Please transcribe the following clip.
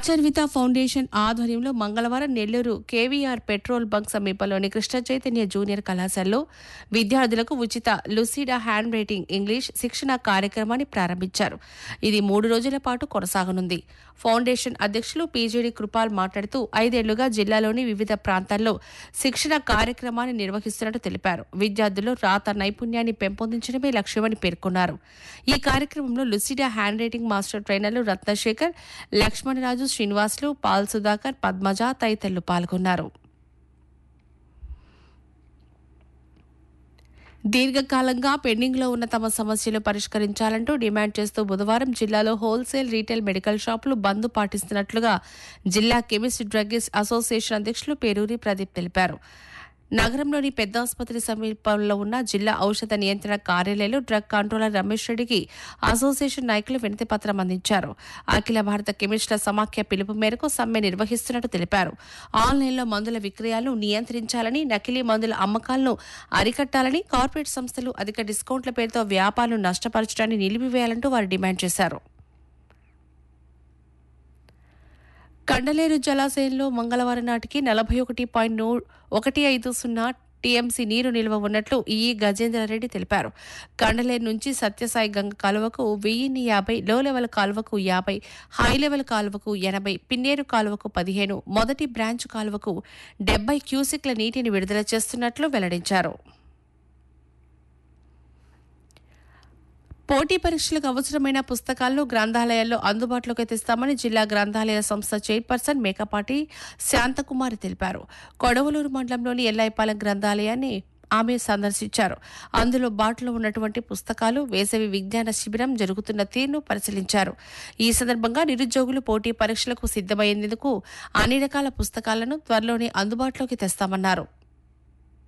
ఆచర్విత foundation ఆధ్వర్యంలో మంగళవారం Nellore KVR petrol bunk సమీపంలోని కృష్ణ చైతన్య జూనియర్ కళాశాలలో విద్యార్థులకు ఉచిత లుసిడా హ్యాండ్ రైటింగ్ ఇంగ్లీష్ శిక్షణ కార్యక్రమాన్ని ప్రారంభించారు ఇది మూడు రోజుల పాటు కొనసాగనుంది ఫౌండేషన్ అధ్యక్షులు పీజేడి కృపాల్ మాట్లాడుతూ ఐదేళ్లుగా జిల్లాలోని వివిధ ప్రాంతాల్లో శిక్షణ కార్యక్రమాన్ని నిర్వహిస్తున్నట్టు తెలిపారు విద్యార్థుల్లో రాత నైపుణ్యాన్ని పెంపొందించడమే లక్ష్యమని పేర్కొన్నారు ఈ కార్యక్రమంలో లుసిడా హ్యాండ్ రైటింగ్ మాస్టర్ ట్రైనర్లు రత్నశేఖర్ లక్ష్మణరాజు శ్రీనివాసులు పాల్ సుధాకర్ పద్మజ తదితరులు పాల్గొన్నారు దీర్ఘకాలంగా పెండింగ్లో ఉన్న తమ సమస్యలు పరిష్కరించాలంటూ డిమాండ్ చేస్తూ బుధవారం జిల్లాలో హోల్సేల్ రీటైల్ మెడికల్ షాపులు బంద్ పాటిస్తున్నట్లుగా జిల్లా కెమిస్ట్ డ్రగ్గిస్ట్ అసోసియేషన్ అధ్యక్షులు పేరూరి ప్రదీప్ తెలిపారు నగరంలోని పెద్ద ఆసుపత్రి సమీపంలో ఉన్న జిల్లా ఔషధ నియంత్రణ కార్యాలయంలో డ్రగ్ కంట్రోలర్ రమేష్ రెడ్డికి అసోసియేషన్ నాయకులు వినతి పత్రం అందించారు అఖిల భారత కెమిస్టుల సమాఖ్య పిలుపు మేరకు సమ్మె నిర్వహిస్తున్నట్టు తెలిపారు ఆన్లైన్లో మందుల విక్రయాలను నియంత్రించాలని నకిలీ మందుల అమ్మకాలను అరికట్టాలని కార్పొరేట్ సంస్థలు అధిక డిస్కౌంట్ల పేరుతో వ్యాపారాలను నష్టపరచడాన్ని నిలిపివేయాలంటూ వారు డిమాండ్ చేశారు కండలేరు జలాశయంలో మంగళవారం నాటికి నలభై ఒకటి పాయింట్ ఒకటి ఐదు సున్నా టీఎంసీ నీరు నిల్వ ఉన్నట్లు ఈ గజేంద్రారెడ్డి తెలిపారు కండలేరు నుంచి సత్యసాయి గంగ కాలువకు వెయ్యిన్ని యాభై లో లెవెల్ కాలువకు యాభై హై లెవెల్ కాలువకు ఎనభై పిన్నేరు కాలువకు పదిహేను మొదటి బ్రాంచ్ కాలువకు డెబ్బై క్యూసిక్ల నీటిని విడుదల చేస్తున్నట్లు వెల్లడించారు పోటీ పరీక్షలకు అవసరమైన పుస్తకాలను గ్రంథాలయాల్లో అందుబాటులోకి తెస్తామని జిల్లా గ్రంథాలయ సంస్థ చైర్పర్సన్ మేకపాటి శాంతకుమారి తెలిపారు కొడవలూరు మండలంలోని ఎల్లాయిపాలెం గ్రంథాలయాన్ని ఆమె సందర్శించారు అందులో బాటలో ఉన్నటువంటి పుస్తకాలు వేసవి విజ్ఞాన శిబిరం జరుగుతున్న తీరును పరిశీలించారు ఈ సందర్భంగా నిరుద్యోగులు పోటీ పరీక్షలకు సిద్ధమయ్యేందుకు అన్ని రకాల పుస్తకాలను త్వరలోనే అందుబాటులోకి తెస్తామన్నారు